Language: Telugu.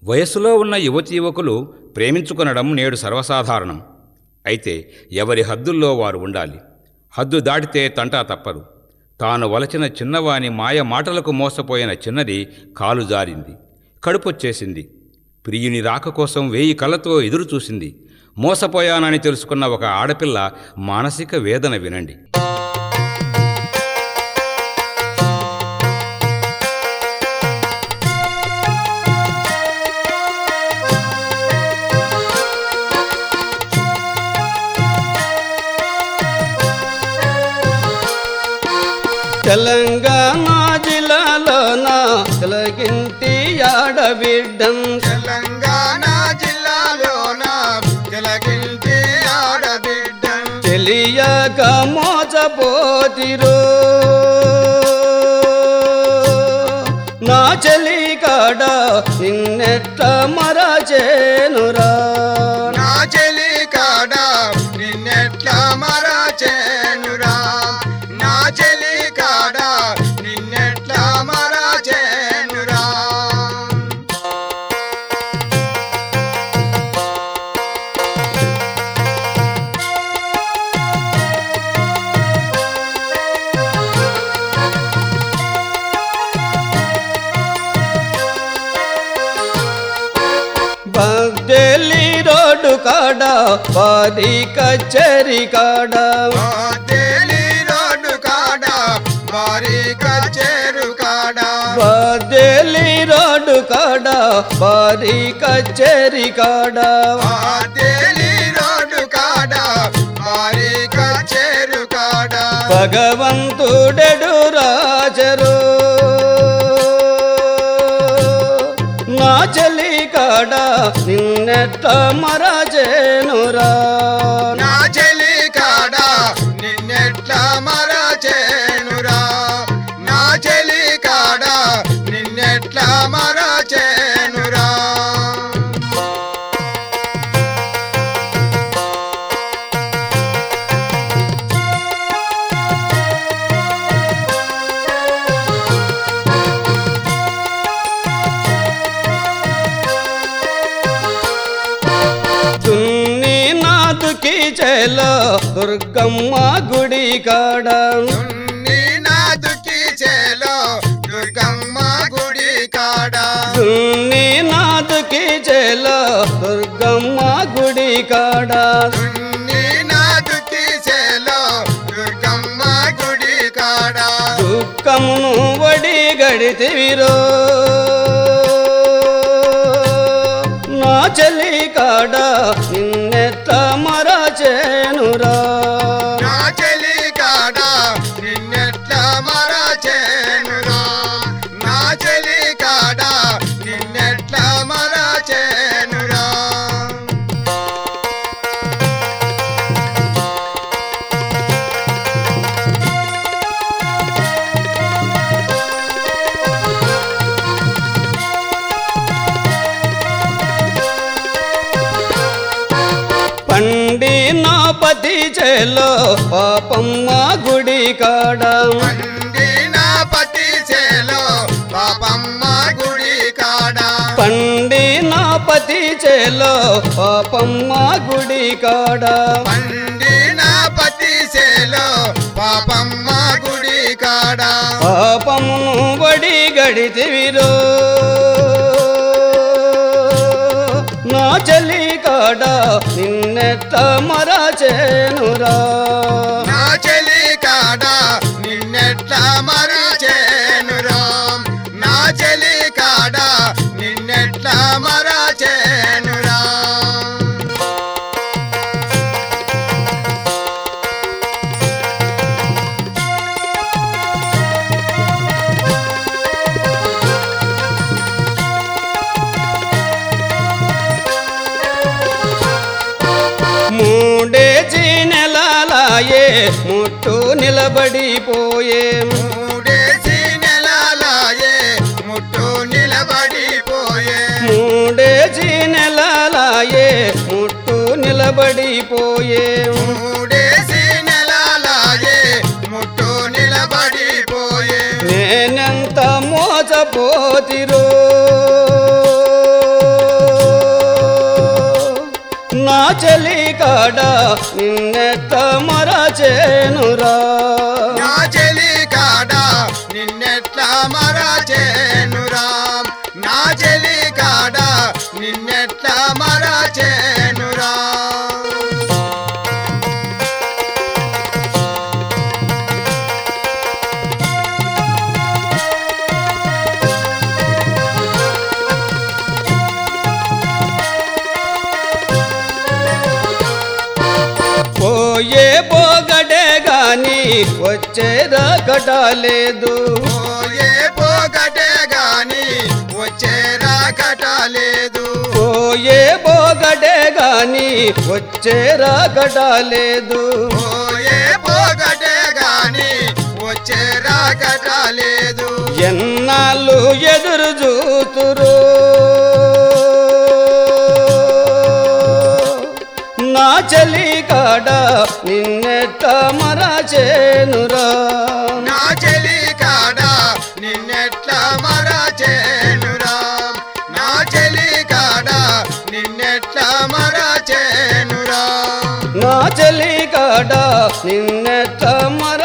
వయస్సులో ఉన్న యువతి యువకులు ప్రేమించుకొనడం నేడు సర్వసాధారణం అయితే ఎవరి హద్దుల్లో వారు ఉండాలి హద్దు దాటితే తంటా తప్పదు తాను వలచిన చిన్నవాని మాయ మాటలకు మోసపోయిన చిన్నది కాలు జారింది కడుపొచ్చేసింది ప్రియుని రాక కోసం వేయి కళ్ళతో ఎదురు చూసింది మోసపోయానని తెలుసుకున్న ఒక ఆడపిల్ల మానసిక వేదన వినండి తెలంగాణ జిల్లాలోన తిలగింటి ఆడబిడ్డం తెలంగాణ జిల్లాలోన తిలకింటి ఆడబిడ్డ తెలియక మోసపోతిరో నా చెలి కాడ నిన్నెట్ట మరచేనురా నా చెలి కాడ నిన్నెట్లా మరచేనురా నా చెలి కాడ నిన్నెట్లా మరచేనురా బద్దెలి రోడ్డు కాడ వారి కచేరి కాడ తేలి రోడ్డు కాడ వారి కచేరు కాడ బద్దెలి రోడ్డు కాడ వారి కచేరి కాడ తేలి రోడ్డు కాడ వారి కచేరు కాడ భగవంతుడెడు రాజరు నా చెలి కాడ నిన్నెట్ట మరజేనురా నా చెలి కాడ నిన్నెట్లా మరచేనురా నా చెలి కాడ నిన్నెట్లా మరచేనురా తున్ని నాదుకి చేలో దుర్గమ్మ గుడి కాడ దున్ని నాదుకి చేలో దుర్గమ్మ గుడి కాడ తున్ని నాదుకి చేలో దుర్గమ్మ గుడి కాడ దున్ని నాదుకి చేలో దుర్గమ్మ గుడి కాడ దుఃఖమును వడి గడితివిరో నా చెలి కాడ నిన్నెత్త మరచేనురా నా చెలి కాడ నిన్నెట్లా మరచేనురా నా చెలి కాడ నిన్నెట్లా మరచేనురా పండి నా పతి చేలో పాపమ్మ గుడి కాడ పండి నా పతి చేలో పాపమ్మ గుడి కాడ పండి నా పతి చేలో పాపమ్మ గుడి కాడ పండి నా పతి చేలో పాపమ్మ గుడి కాడ పాపమును వడి గడితివిరో నా చెలి కాడ నిన్నెట్ట మరచేనురా నా చెలి కాడ నిన్నెట్లా మరచేనురా నా చెలి కాడ నిన్నెట్లా మరచేనురా మూడేచి నెలలాయే ముట్టు నిలబడిపోయే మూడేసి నెలలాయే ముట్టు నిలబడిపోయే మూడేచి నెలలాయే ముట్టు నిలబడిపోయే మూడేసి నెలలాయే ముట్టు నిలబడిపోయే నేనెంత మోసపోతిరో చెలి కాడ నిన్నెట్ట మరచేనురా నా చెలి కాడ నిన్నెట్లా మరచేనురా నా చెలి కాడ నిన్నెట్లా మరచేనురా పోయే పోగడే గాని వచ్చే రాకటాలేదు పోయే పోగటే గాని వచ్చే రాకట లేదు పోయే పోగడే గాని వచ్చే రాకటాలేదు పోయే పోగటే గాని వచ్చే రాకట లేదు ఎన్నాళ్ళు ఎదురు చూతురు నా చలి కాడ నిన్నెట్ట మరచేనురా నా చెలి కాడ నిన్నెట్లా మరచేనురా నా చెలి కాడ నిన్నెట్లా మరచేనురా నా చలి కాడ నిన్నెట్ట మర